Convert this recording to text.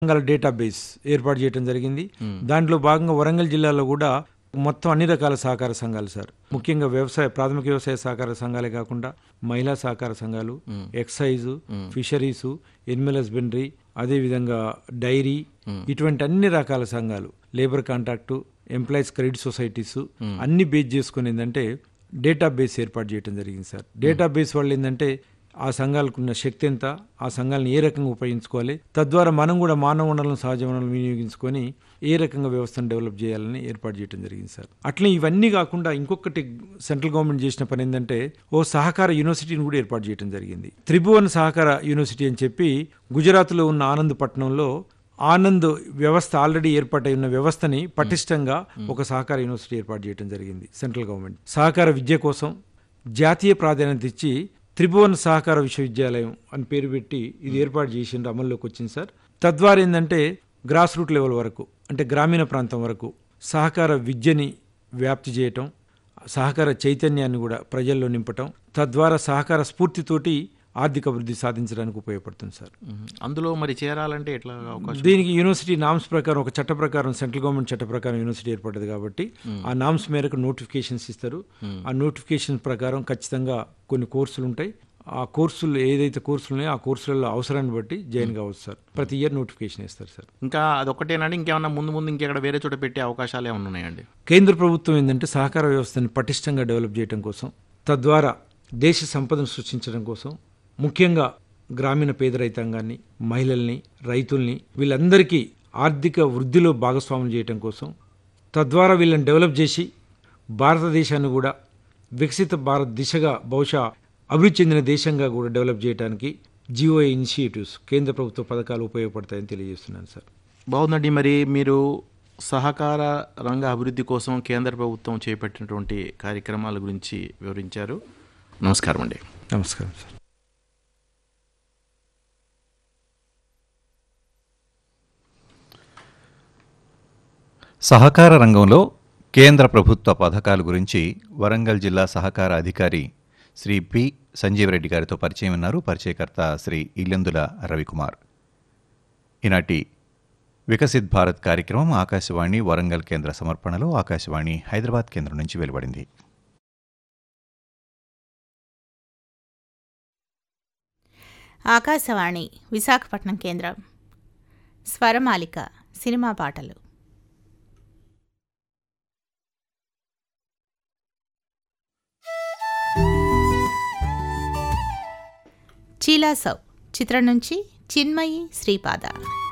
సంఘాల డేటాబేస్ ఏర్పాటు చేయడం జరిగింది దాంట్లో భాగంగా వరంగల్ జిల్లాలో కూడా మొత్తం అన్ని రకాల సహకార సంఘాలు సార్ ముఖ్యంగా వ్యవసాయ ప్రాథమిక వ్యవసాయ సహకార సంఘాలే కాకుండా మహిళా సహకార సంఘాలు ఎక్సైజు ఫిషరీసు ఎనిమల్ హస్బెండరీ అదేవిధంగా డైరీ ఇటువంటి అన్ని రకాల సంఘాలు labour contract employees credit societies అన్ని బేస్ చేసుకుని ఏంటంటే డేటాబేస్ ఏర్పాటు చేయడం జరిగింది సార్ డేటాబేస్ వల్ల ఏంటంటే ఆ సంఘాలకు ఉన్న శక్తి ఎంత ఆ సంఘాలను ఏ రకంగా ఉపయోగించుకోవాలి తద్వారా మనం కూడా మానవ వనరులను సహజ వనరులను వినియోగించుకొని ఏ రకంగా వ్యవస్థను డెవలప్ చేయాలని ఏర్పాటు చేయడం జరిగింది సార్ అట్లే ఇవన్నీ కాకుండా ఇంకొకటి సెంట్రల్ గవర్నమెంట్ చేసిన పని ఏంటంటే ఓ సహకార యూనివర్సిటీని కూడా ఏర్పాటు చేయడం జరిగింది త్రిభువన్ సహకార యూనివర్సిటీ అని చెప్పి గుజరాత్లో ఉన్న ఆనంద్ పట్టణంలో ఆనంద్ వ్యవస్థ ఆల్రెడీ ఏర్పాటై ఉన్న వ్యవస్థని పటిష్టంగా ఒక సహకార యూనివర్సిటీ ఏర్పాటు చేయడం జరిగింది సెంట్రల్ గవర్నమెంట్ సహకార విద్య కోసం జాతీయ ప్రాధాన్యత ఇచ్చి త్రిభువన్ సహకార విశ్వవిద్యాలయం అని పేరు పెట్టి ఇది ఏర్పాటు చేసిండ్రు అమల్లోకి వచ్చింది సార్ తద్వారా ఏంటంటే గ్రాస్ రూట్ లెవెల్ వరకు అంటే గ్రామీణ ప్రాంతం వరకు సహకార విద్యని వ్యాప్తి చేయటం సహకార చైతన్యాన్ని కూడా ప్రజల్లో నింపటం తద్వారా సహకార స్ఫూర్తితోటి ఆర్థిక అభివృద్ధి సాధించడానికి ఉపయోగపడుతుంది సార్ మ్మ్. అందులో మరి చేరాలంటే ఎట్లా అవకాశం దీనికి యూనివర్సిటీ నామ్స్ ప్రకారం ఒక చట్ట ప్రకారం సెంట్రల్ గవర్నమెంట్ చట్ట ప్రకారం యూనివర్సిటీ ఏర్పడ్డది కాబట్టి ఆ నామ్స్ మేరకు నోటిఫికేషన్స్ ఇస్తారు ఆ నోటిఫికేషన్ ప్రకారం ఖచ్చితంగా కొన్ని కోర్సులు ఉంటాయి ఆ కోర్సులు ఏదైతే కోర్సులు ఉన్నాయో ఆ కోర్సులలో అవసరాన్ని బట్టి జాయిన్ కావచ్చు సార్ ప్రతి ఇయర్ నోటిఫికేషన్ ఇస్తారు సార్ ఇంకా అదొక్కటేనండి ఇంకేమన్నా ముందు ముందు ఇంకెక్కడ వేరే చోట పెట్టే అవకాశాలు ఏమైనా ఉన్నాయండి కేంద్ర ప్రభుత్వం ఏంటంటే సహకార వ్యవస్థని పటిష్టంగా డెవలప్ చేయడం కోసం తద్వారా దేశ సంపదను సృష్టించడం కోసం ముఖ్యంగా గ్రామీణ పేద రైతాంగాన్ని మహిళల్ని రైతుల్ని వీళ్ళందరికీ ఆర్థిక వృద్ధిలో భాగస్వాములు చేయడం కోసం తద్వారా వీళ్ళని డెవలప్ చేసి భారతదేశాన్ని కూడా వికసిత భారత్ దిశగా బహుశా అభివృద్ధి చెందిన దేశంగా కూడా డెవలప్ చేయడానికి జియో ఇనిషియేటివ్స్ కేంద్ర ప్రభుత్వ పథకాలు ఉపయోగపడతాయని తెలియజేస్తున్నాను సార్ బాగుందండి మరి మీరు సహకార రంగ అభివృద్ధి కోసం కేంద్ర ప్రభుత్వం చేపట్టినటువంటి కార్యక్రమాల గురించి వివరించారు నమస్కారం అండి నమస్కారం సార్ సహకార రంగంలో కేంద్ర ప్రభుత్వ పథకాల గురించి వరంగల్ జిల్లా సహకార అధికారి శ్రీ పి సంజీవరెడ్డి గారితో పరిచయం ఉన్నారు పరిచయకర్త శ్రీ ఇల్లెందుల రవికుమార్ ఈనాటి వికసిత్ భారత్ కార్యక్రమం ఆకాశవాణి వరంగల్ కేంద్ర సమర్పణలో ఆకాశవాణి హైదరాబాద్ కేంద్రం నుంచి వెలువడింది ఆకాశవాణి విశాఖపట్నం కేంద్రం స్వరమాలిక సినిమా పాటలు చీలాసవ్ చిత్రం నుంచి చిన్మయి శ్రీపాద